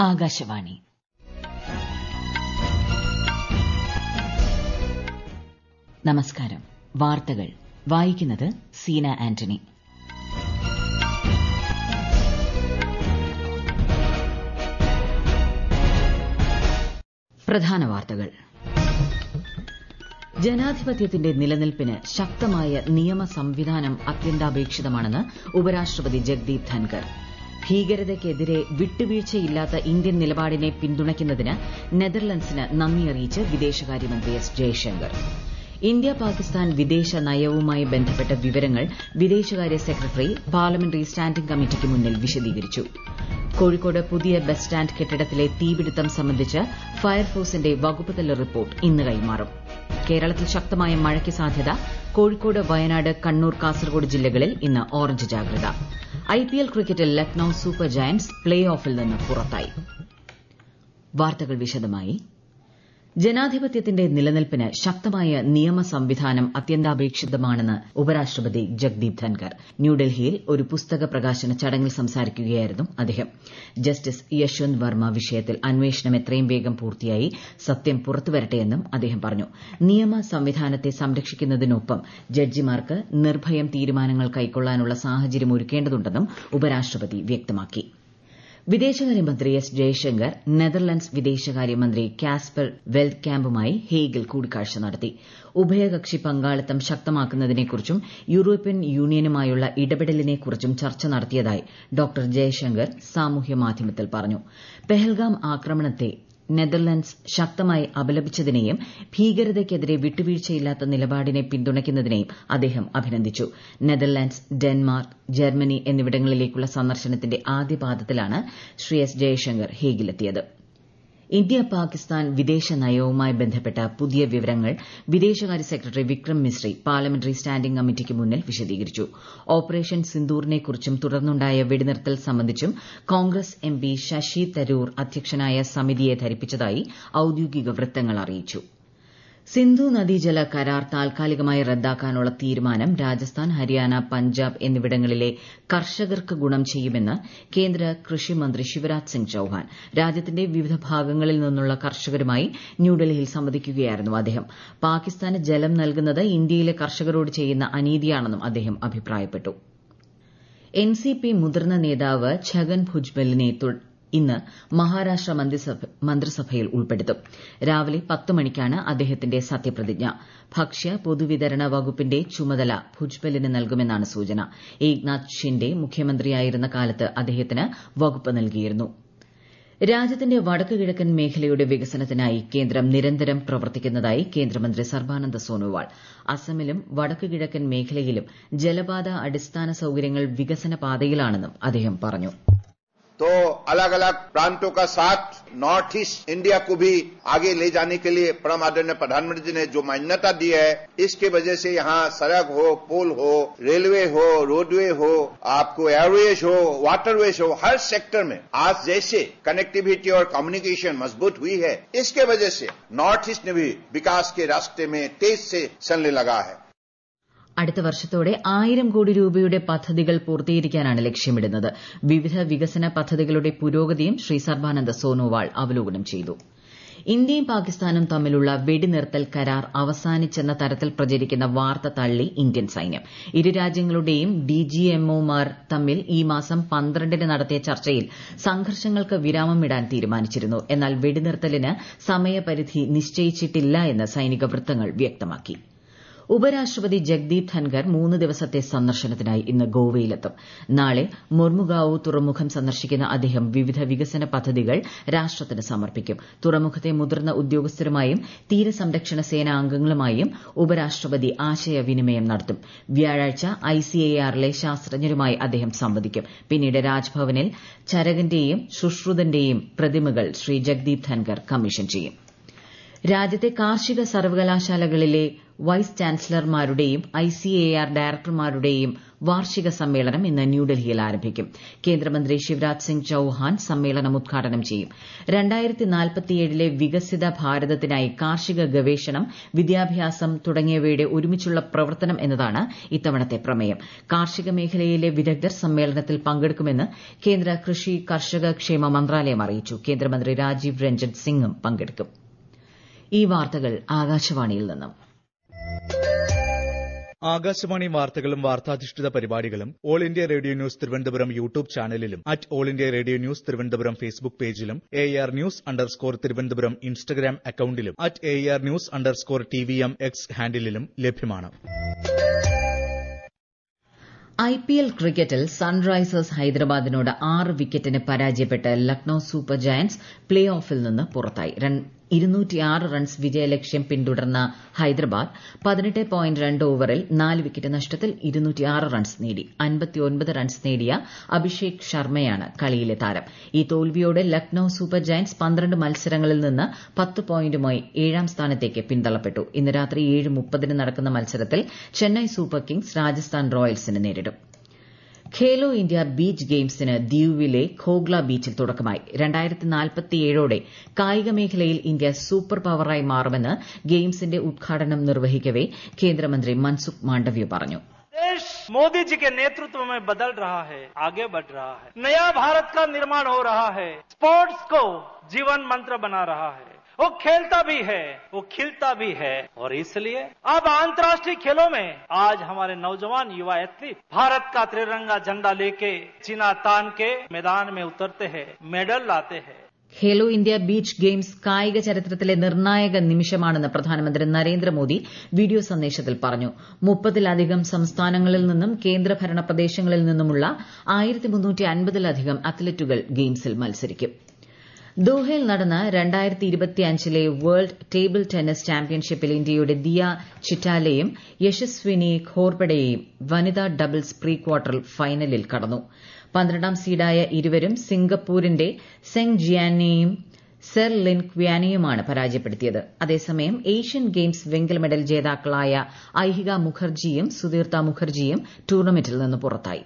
ആകാശവാണി നമസ്കാരം വാർത്തകൾ വായിക്കുന്നത് സീന ആന്റണി പ്രധാന വാർത്തകൾ ജനാധിപത്യത്തിന്റെ നിലനിൽപ്പിന് ശക്തമായ നിയമ സംവിധാനം അത്യന്താപേക്ഷിതമാണെന്ന് ഉപരാഷ്ട്രപതി ജഗ്ദീപ് ധൻകർ ഭീകരതയ്ക്കെതിരെ വിട്ടുവീഴ്ചയില്ലാത്ത ഇന്ത്യൻ നിലപാടിനെ പിന്തുണയ്ക്കുന്നതിന് നെതർലൻഡ്സിന് നന്ദി അറിയിച്ച് വിദേശകാര്യമന്ത്രി എസ് ജയശങ്കർ ഇന്ത്യ പാകിസ്ഥാൻ വിദേശ നയവുമായി ബന്ധപ്പെട്ട വിവരങ്ങൾ വിദേശകാര്യ സെക്രട്ടറി പാർലമെന്ററി സ്റ്റാൻഡിംഗ് കമ്മിറ്റിക്ക് മുന്നിൽ വിശദീകരിച്ചു കോഴിക്കോട് പുതിയ ബസ് സ്റ്റാൻഡ് കെട്ടിടത്തിലെ തീപിടുത്തം സംബന്ധിച്ച് ഫയർഫോഴ്സിന്റെ വകുപ്പുതല റിപ്പോർട്ട് ഇന്ന് കൈമാറും കേരളത്തിൽ ശക്തമായ മഴയ്ക്ക് സാധ്യത കോഴിക്കോട് വയനാട് കണ്ണൂർ കാസർഗോഡ് ജില്ലകളിൽ ഇന്ന് ഓറഞ്ച് ജാഗ്രത ഐപിഎൽ ക്രിക്കറ്റിൽ ലക്നൌ സൂപ്പർ ജയന്റ്സ് പ്ലേ ഓഫിൽ നിന്ന് പുറത്തായി വാർത്തകൾ വിശദമായി ജനാധിപത്യത്തിന്റെ നിലനിൽപ്പിന് ശക്തമായ നിയമ സംവിധാനം അത്യന്താപേക്ഷിതമാണെന്ന് ഉപരാഷ്ട്രപതി ജഗ്ദീപ് ധൻകർ ന്യൂഡൽഹിയിൽ ഒരു പുസ്തക പ്രകാശന ചടങ്ങിൽ സംസാരിക്കുകയായിരുന്നു അദ്ദേഹം ജസ്റ്റിസ് യശ്വന്ത് വർമ്മ വിഷയത്തിൽ അന്വേഷണം എത്രയും വേഗം പൂർത്തിയായി സത്യം പുറത്തുവരട്ടെയെന്നും അദ്ദേഹം പറഞ്ഞു നിയമ സംവിധാനത്തെ സംരക്ഷിക്കുന്നതിനൊപ്പം ജഡ്ജിമാർക്ക് നിർഭയം തീരുമാനങ്ങൾ കൈക്കൊള്ളാനുള്ള സാഹചര്യം ഒരുക്കേണ്ടതുണ്ടെന്നും ഉപരാഷ്ട്രപതി വ്യക്തമാക്കി വിദേശകാര്യമന്ത്രി എസ് ജയശങ്കർ നെതർലൻഡ്സ് വിദേശകാര്യമന്ത്രി കാസ്പർ വെൽക്യാമ്പുമായി ഹേഗിൽ കൂടിക്കാഴ്ച നടത്തി ഉഭയകക്ഷി പങ്കാളിത്തം ശക്തമാക്കുന്നതിനെക്കുറിച്ചും യൂറോപ്യൻ യൂണിയനുമായുള്ള ഇടപെടലിനെക്കുറിച്ചും ചർച്ച നടത്തിയതായി ഡോ ജയശങ്കർ സാമൂഹ്യമാധ്യമത്തിൽ പറഞ്ഞു പെഹൽഗാം ആക്രമണത്തെ നെതർലൻഡ്സ് ശക്തമായി അപലപിച്ചതിനെയും ഭീകരതയ്ക്കെതിരെ വിട്ടുവീഴ്ചയില്ലാത്ത നിലപാടിനെ പിന്തുണയ്ക്കുന്നതിനെയും അദ്ദേഹം അഭിനന്ദിച്ചു നെതർലൻഡ്സ് ഡെൻമാർക്ക് ജർമ്മനി എന്നിവിടങ്ങളിലേക്കുള്ള സന്ദർശനത്തിന്റെ ആദ്യപാദത്തിലാണ് ശ്രീ എസ് ജയശങ്കർ ഹേഗിലെത്തിയത് ഇന്ത്യ പാകിസ്ഥാൻ വിദേശ നയവുമായി ബന്ധപ്പെട്ട പുതിയ വിവരങ്ങൾ വിദേശകാര്യ secretary Vikram Misri parliamentary standing കമ്മിറ്റിക്ക് മുന്നിൽ വിശദീകരിച്ചു ഓപ്പറേഷൻ സിന്ദൂറിനെക്കുറിച്ചും തുടർന്നുണ്ടായ വെടിനിർത്തൽ സംബന്ധിച്ചും കോൺഗ്രസ് എം പി ശശി തരൂർ അധ്യക്ഷനായ സമിതിയെ ധരിപ്പിച്ചതായി ഔദ്യോഗിക വൃത്തങ്ങൾ അറിയിച്ചു സിന്ധു നദീജല കരാർ താൽക്കാലികമായി റദ്ദാക്കാനുള്ള തീരുമാനം രാജസ്ഥാൻ ഹരിയാന പഞ്ചാബ് എന്നിവിടങ്ങളിലെ കർഷകർക്ക് ഗുണം ചെയ്യുമെന്ന് കേന്ദ്ര കൃഷിമന്ത്രി ശിവരാജ് സിംഗ് ചൌഹാൻ രാജ്യത്തിന്റെ വിവിധ ഭാഗങ്ങളിൽ നിന്നുള്ള കർഷകരുമായി ന്യൂഡൽഹിയിൽ സംവദിക്കുകയായിരുന്നു അദ്ദേഹം പാകിസ്ഥാന് ജലം നൽകുന്നത് ഇന്ത്യയിലെ കർഷകരോട് ചെയ്യുന്ന അനീതിയാണെന്നും അദ്ദേഹം അഭിപ്രായപ്പെട്ടു എൻസിപി മുതിർന്ന നേതാവ് ഛഗൻ ഭുജ്ബലിനെ ഇന്ന് മഹാരാഷ്ട്ര മന്ത്രിസഭയിൽ ഉൾപ്പെടുത്തും രാവിലെ പത്ത് മണിക്കാണ് അദ്ദേഹത്തിന്റെ സത്യപ്രതിജ്ഞ ഭക്ഷ്യ പൊതുവിതരണ വകുപ്പിന്റെ ചുമതല ഭുജ്ബലിന് നൽകുമെന്നാണ് സൂചന ഏക്നാഥ് ഷിൻഡെ മുഖ്യമന്ത്രിയായിരുന്ന കാലത്ത് അദ്ദേഹത്തിന് വകുപ്പ് നൽകിയിരുന്നു രാജ്യത്തിന്റെ വടക്കു കിഴക്കൻ മേഖലയുടെ വികസനത്തിനായി കേന്ദ്രം നിരന്തരം പ്രവർത്തിക്കുന്നതായി കേന്ദ്രമന്ത്രി സർബാനന്ദ സോനോവാൾ അസമിലും വടക്കു കിഴക്കൻ മേഖലയിലും ജലപാത അടിസ്ഥാന സൌകര്യങ്ങൾ വികസന പാതയിലാണെന്നും അദ്ദേഹം പറഞ്ഞു तो अलग अलग प्रांतों का साथ नॉर्थ ईस्ट इंडिया को भी आगे ले जाने के लिए परम आदरणीय प्रधानमंत्री जी ने जो मान्यता दी है इसके वजह से यहाँ सड़क हो पुल हो रेलवे हो रोडवे हो आपको एयरवेज हो वाटरवेज हो हर सेक्टर में आज जैसे कनेक्टिविटी और कम्युनिकेशन मजबूत हुई है इसके वजह से नॉर्थ ईस्ट ने भी विकास के रास्ते में तेज से चलने लगा है അടുത്ത വർഷത്തോടെ ആയിരം കോടി രൂപയുടെ പദ്ധതികൾ പൂർത്തീകരിക്കാനാണ് ലക്ഷ്യമിടുന്നത് വിവിധ വികസന പദ്ധതികളുടെ പുരോഗതിയും ശ്രീ സർബാനന്ദ സോനോവാൾ അവലോകനം ചെയ്തു ഇന്ത്യയും പാകിസ്ഥാനും തമ്മിലുള്ള വെടിനിർത്തൽ കരാർ അവസാനിച്ചെന്ന തരത്തിൽ പ്രചരിക്കുന്ന വാർത്ത തള്ളി ഇന്ത്യൻ സൈന്യം ഇരു രാജ്യങ്ങളുടെയും ഡിജിഎംഒമാർ തമ്മിൽ ഈ മാസം പന്ത്രണ്ടിന് നടത്തിയ ചർച്ചയിൽ സംഘർഷങ്ങൾക്ക് വിരാമമിടാൻ തീരുമാനിച്ചിരുന്നു എന്നാൽ വെടിനിർത്തലിന് സമയപരിധി നിശ്ചയിച്ചിട്ടില്ല എന്ന് സൈനിക വൃത്തങ്ങൾ വ്യക്തമാക്കി ഉപരാഷ്ട്രപതി ജഗ്ദീപ് ധൻകർ മൂന്ന് ദിവസത്തെ സന്ദർശനത്തിനായി ഇന്ന് ഗോവയിലെത്തും നാളെ മൊർമുഗാവോ തുറമുഖം സന്ദർശിക്കുന്ന അദ്ദേഹം വിവിധ വികസന പദ്ധതികൾ രാഷ്ട്രത്തിന് സമർപ്പിക്കും തുറമുഖത്തെ മുതിർന്ന ഉദ്യോഗസ്ഥരുമായും തീരസംരക്ഷണ സേനാ അംഗങ്ങളുമായും ഉപരാഷ്ട്രപതി ആശയവിനിമയം നടത്തും വ്യാഴാഴ്ച ഐസിഎആറിലെ ശാസ്ത്രജ്ഞരുമായി അദ്ദേഹം സംവദിക്കും പിന്നീട് രാജ്ഭവനിൽ ചരകന്റെയും സുശ്രുതന്റെയും പ്രതിമകൾ ശ്രീ ജഗ്ദീപ് ധൻകർ കമ്മീഷൻ ചെയ്യും രാജ്യത്തെ കാർഷിക സർവകലാശാലകളിലെ വൈസ് ചാൻസലർമാരുടെയും ഐസിഎആർ ഡയറക്ടർമാരുടെയും വാർഷിക സമ്മേളനം ഇന്ന് ന്യൂഡൽഹിയിൽ ആരംഭിക്കും കേന്ദ്രമന്ത്രി ശിവരാജ് സിംഗ് ചൌഹാൻ സമ്മേളനം ഉദ്ഘാടനം ചെയ്യും ലെ വികസിത ഭാരതത്തിനായി കാർഷിക ഗവേഷണം വിദ്യാഭ്യാസം തുടങ്ങിയവയുടെ ഒരുമിച്ചുള്ള പ്രവർത്തനം എന്നതാണ് ഇത്തവണത്തെ പ്രമേയം കാർഷിക മേഖലയിലെ വിദഗ്ധർ സമ്മേളനത്തിൽ പങ്കെടുക്കുമെന്ന് കേന്ദ്ര കൃഷി കർഷക ക്ഷേമ മന്ത്രാലയം അറിയിച്ചു കേന്ദ്രമന്ത്രി രാജീവ് രഞ്ജൻ സിംഗും പങ്കെടുക്കും ഈ വാർത്തകൾ ആകാശവാണിയിൽ നിന്നും ആകാശവാണി വാർത്തകളും വാർത്താധിഷ്ഠിത പരിപാടികളും All India Radio news Thiruvananthapuram YouTube ചാനലിലും at All India Radio news Thiruvananthapuram Facebook പേജിലും A R news underscore Thiruvananthapuram Instagram അക്കൌണ്ടിലും at A R news underscore T V M X ഹാൻഡിലും ലഭ്യമാണ് ഐ പി എൽ ക്രിക്കറ്റിൽ സൺറൈസേഴ്സ് ഹൈദരാബാദിനോട് ആറ് വിക്കറ്റിന് പരാജയപ്പെട്ട് ലക്നൌ സൂപ്പർ ജയന്റ്സ് പ്ലേ ഓഫിൽ നിന്ന് പുറത്തായി റൺസ് വിജയലക്ഷ്യം പിന്തുടർന്ന ഹൈദരാബാദ് പതിനെട്ട് പോയിന്റ് രണ്ട് ഓവറിൽ നാല് വിക്കറ്റ് നഷ്ടത്തിൽ റൺസ് നേടി റൺസ് നേടിയ അഭിഷേക് ശർമ്മയാണ് കളിയിലെ താരം ഈ തോൽവിയോടെ ലക്നൌ സൂപ്പർ ജയന്റ്സ് പന്ത്രണ്ട് മത്സരങ്ങളിൽ നിന്ന് പത്ത് പോയിന്റുമായി ഏഴാം സ്ഥാനത്തേക്ക് പിന്തള്ളപ്പെട്ടു ഇന്ന് രാത്രി ഏഴ് മുപ്പതിന് നടക്കുന്ന മത്സരത്തിൽ ചെന്നൈ സൂപ്പർ കിങ്സ് രാജസ്ഥാൻ റോയൽസിനെ നേരിടും ഖേലോ ഇന്ത്യ ബീച്ച് ഗെയിംസിന് ദ്വീപിലെ ഖോഗ്ല ബീച്ചിൽ തുടക്കമായി രണ്ടായിരത്തി നാൽപ്പത്തിയേഴോടെ കായിക മേഖലയിൽ ഇന്ത്യ സൂപ്പർ പവറായി മാറുമെന്ന് ഗെയിംസിന്റെ ഉദ്ഘാടനം നിർവഹിക്കവെ കേന്ദ്രമന്ത്രി മൻസുഖ് മാണ്ഡവ്യ പറഞ്ഞു देश मोदी जी के नेतृत्व में बदल रहा है आगे बढ़ रहा है नया भारत का निर्माण हो रहा है स्पोर्ट्स को जीवन मंत्र बना रहा है वो खेलता भी है वो खिलता भी है और इसलिए अब अंतर्राष्ट्रीय खेलों में आज हमारे नौजवान युवा एथलीट भारत का त्रिरंगा झंडा लेके चीना तान के मैदान में उतरते हैं मेडल लाते हैं ഖേലോ ഇന്ത്യ ബീച്ച് ഗെയിംസ് കായിക ചരിത്രത്തിലെ നിർണായക നിമിഷമാണെന്ന് പ്രധാനമന്ത്രി നരേന്ദ്രമോദി വീഡിയോ സന്ദേശത്തിൽ പറഞ്ഞു മുപ്പതിലധികം സംസ്ഥാനങ്ങളിൽ നിന്നും കേന്ദ്രഭരണ പ്രദേശങ്ങളിൽ നിന്നുമുള്ള ആയിരത്തി മുന്നൂറ്റി അൻപതിലധികം അത്ലറ്റുകൾ ഗെയിംസിൽ മത്സരിക്കും ദോഹയിൽ നടന്ന രണ്ടായിരത്തി ഇരുപത്തിയഞ്ചിലെ വേൾഡ് ടേബിൾ ടെന്നീസ് ചാമ്പ്യൻഷിപ്പിൽ ഇന്ത്യയുടെ ദിയ ചിറ്റാലയും യശസ്വിനി ഖോർപഡെയും വനിതാ ഡബിൾസ് പ്രീ ക്വാർട്ടർ ഫൈനലിൽ കടന്നു പന്ത്രണ്ടാം സീഡായ ഇരുവരും സിംഗപ്പൂരിന്റെ സെങ് ജിയാനെയും സെർ ലിൻ ക്വാനെയുമാണ് പരാജയപ്പെടുത്തിയത് അതേസമയം ഏഷ്യൻ ഗെയിംസ് വെങ്കല മെഡൽ ജേതാക്കളായ ഐഹിക മുഖർജിയും സുതീർത്ത മുഖർജിയും ടൂർണമെന്റിൽ നിന്ന് പുറത്തായി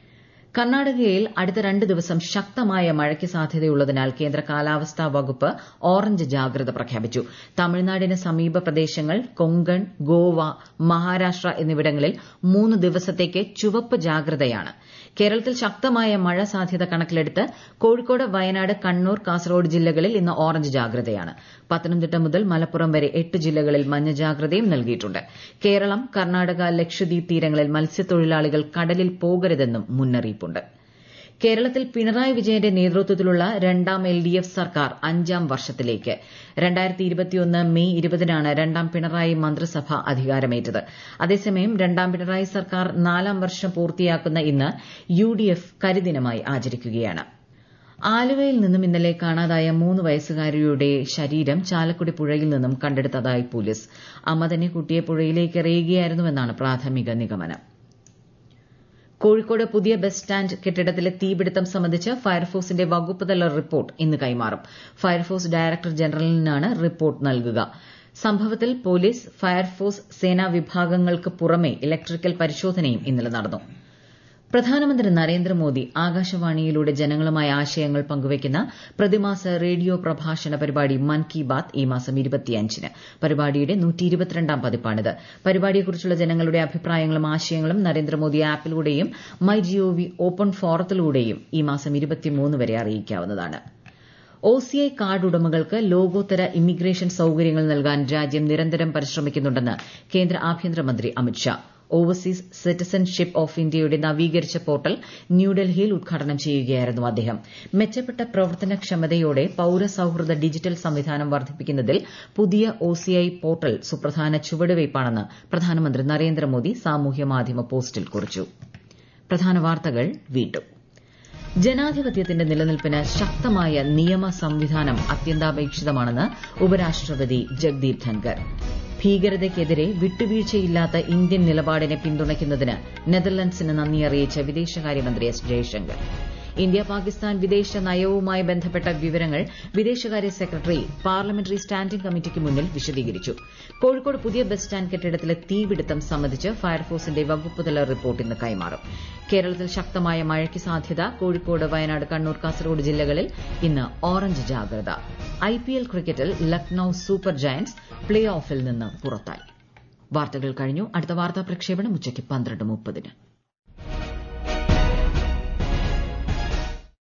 കർണാടകയിൽ അടുത്ത രണ്ട് ദിവസം ശക്തമായ മഴയ്ക്ക് സാധ്യതയുള്ളതിനാൽ കേന്ദ്ര കാലാവസ്ഥാ വകുപ്പ് ഓറഞ്ച് ജാഗ്രത പ്രഖ്യാപിച്ചു തമിഴ്നാടിന് സമീപ പ്രദേശങ്ങൾ കൊങ്കൺ ഗോവ മഹാരാഷ്ട്ര എന്നിവിടങ്ങളിൽ മൂന്ന് ദിവസത്തേക്ക് ചുവപ്പ് ജാഗ്രതയാണ് കേരളത്തിൽ ശക്തമായ മഴ സാധ്യത കണക്കിലെടുത്ത് കോഴിക്കോട് വയനാട് കണ്ണൂർ കാസർഗോഡ് ജില്ലകളിൽ ഇന്ന് ഓറഞ്ച് ജാഗ്രതയാണ് പത്തനംതിട്ട മുതൽ മലപ്പുറം വരെ എട്ട് ജില്ലകളിൽ മഞ്ഞ ജാഗ്രതയും നൽകിയിട്ടുണ്ട് കേരളം കർണാടക ലക്ഷദ്വീപ് തീരങ്ങളിൽ മത്സ്യത്തൊഴിലാളികൾ കടലിൽ പോകരുതെന്നും മുന്നറിയിപ്പുണ്ട് കേരളത്തിൽ പിണറായി വിജയന്റെ നേതൃത്വത്തിലുള്ള രണ്ടാം എൽ ഡി എഫ് സർക്കാർ അഞ്ചാം വർഷത്തിലേക്ക് രണ്ടായിരത്തി ഇരുപത്തിയൊന്ന് മെയ് ഇരുപതിനാണ് രണ്ടാം പിണറായി മന്ത്രിസഭ അധികാരമേറ്റത് അതേസമയം രണ്ടാം പിണറായി സർക്കാർ നാലാം വർഷം പൂർത്തിയാക്കുന്ന ഇന്ന് യു ഡി എഫ് കരിദിനമായി ആചരിക്കുകയാണ് ആലുവയിൽ നിന്നും ഇന്നലെ കാണാതായ മൂന്ന് വയസ്സുകാരിയുടെ ശരീരം ചാലക്കുടി പുഴയിൽ നിന്നും കണ്ടെടുത്തതായി പോലീസ് അമ്മ തന്നെ കുട്ടിയെ പുഴയിലേക്ക് എറിയുകയായിരുന്നുവെന്നാണ് പ്രാഥമിക നിഗമനം കോഴിക്കോട് പുതിയ ബസ് സ്റ്റാൻഡ് കെട്ടിടത്തിലെ തീപിടുത്തം സംബന്ധിച്ച് ഫയർഫോഴ്സിന്റെ വകുപ്പുതല റിപ്പോർട്ട് ഇന്ന് കൈമാറും ഫയർഫോഴ്സ് ഡയറക്ടർ ജനറലിനാണ് റിപ്പോർട്ട് നൽകുക സംഭവത്തിൽ പോലീസ് ഫയർഫോഴ്സ് സേനാ വിഭാഗങ്ങൾക്ക് പുറമെ ഇലക്ട്രിക്കൽ പരിശോധനയും ഇന്നലെ നടന്നു പ്രധാനമന്ത്രി നരേന്ദ്രമോദി ആകാശവാണിയിലൂടെ ജനങ്ങളുമായി ആശയങ്ങൾ പങ്കുവയ്ക്കുന്ന പ്രതിമാസ റേഡിയോ പ്രഭാഷണ പരിപാടി മൻ കി ബാത് ഈ മാസം ഇരുപത്തിയഞ്ചിന് പരിപാടിയുടെ നൂറ്റിയിരുപത്തിരണ്ടാം പതിപ്പാണിത് പരിപാടിയെക്കുറിച്ചുള്ള ജനങ്ങളുടെ അഭിപ്രായങ്ങളും ആശയങ്ങളും നരേന്ദ്രമോദി ആപ്പിലൂടെയും മൈ ജിഒവി ഓപ്പൺ ഫോറത്തിലൂടെയും ഈ മാസം ഇരുപത്തിമൂന്ന് വരെ അറിയിക്കാവുന്നതാണ് ഒസിഐ കാർഡ് ഉടമകൾക്ക് ലോകോത്തര ഇമിഗ്രേഷൻ സൌകര്യങ്ങൾ നൽകാൻ രാജ്യം നിരന്തരം പരിശ്രമിക്കുന്നുണ്ടെന്ന് കേന്ദ്ര ആഭ്യന്തരമന്ത്രി അമിത്ഷാ ഓവർസീസ് സിറ്റിസൺഷിപ്പ് ഓഫ് ഇന്ത്യയുടെ നവീകരിച്ച പോർട്ടൽ ന്യൂഡൽഹിയിൽ ഉദ്ഘാടനം ചെയ്യുകയായിരുന്നു അദ്ദേഹം മെച്ചപ്പെട്ട പ്രവർത്തനക്ഷമതയോടെ പൌരസൌഹൃദ ഡിജിറ്റൽ സംവിധാനം വർദ്ധിപ്പിക്കുന്നതിൽ പുതിയ ഒസിഐ പോർട്ടൽ സുപ്രധാന ചുവടുവയ്പ്പാണെന്ന് പ്രധാനമന്ത്രി നരേന്ദ്രമോദി സാമൂഹ്യമാധ്യമ പോസ്റ്റിൽ കുറിച്ചു പ്രധാന വാർത്തകൾ വീണ്ടും ജനാധിപത്യത്തിന്റെ നിലനിൽപ്പിന് ശക്തമായ നിയമ സംവിധാനം അത്യന്താപേക്ഷിതമാണെന്ന് ഉപരാഷ്ട്രപതി ജഗ്ദീപ് ധൻകർ ഭീകരതയ്ക്കെതിരെ വിട്ടുവീഴ്ചയില്ലാത്ത ഇന്ത്യൻ നിലപാടിനെ പിന്തുണയ്ക്കുന്നതിന് നെതർലൻഡ്സിന് നന്ദി അറിയിച്ച വിദേശകാര്യമന്ത്രി എസ് ജയശങ്കർ ഇന്ത്യ പാകിസ്ഥാൻ വിദേശ നയവുമായി ബന്ധപ്പെട്ട വിവരങ്ങൾ വിദേശകാര്യ സെക്രട്ടറി പാർലമെന്ററി സ്റ്റാൻഡിംഗ് കമ്മിറ്റിക്ക് മുന്നിൽ വിശദീകരിച്ചു കോഴിക്കോട് പുതിയ ബസ് സ്റ്റാൻഡ് കെട്ടിടത്തിലെ തീപിടുത്തം സംബന്ധിച്ച് ഫയർഫോഴ്സിന്റെ വകുപ്പുതല റിപ്പോർട്ട് ഇന്ന് കൈമാറും കേരളത്തിൽ ശക്തമായ മഴയ്ക്ക് സാധ്യത കോഴിക്കോട് വയനാട് കണ്ണൂർ കാസർഗോഡ് ജില്ലകളിൽ ഇന്ന് ഓറഞ്ച് ജാഗ്രത ഐപിഎൽ ക്രിക്കറ്റിൽ ലക്നൌ സൂപ്പർ ജയന്റ്സ് പ്ലേ ഓഫിൽ നിന്ന് പുറത്തായി വാർത്തകൾ കഴിഞ്ഞു അടുത്ത വാർത്താ പ്രക്ഷേപണം ഉച്ചയ്ക്ക് പന്ത്രണ്ട് മുപ്പതിന്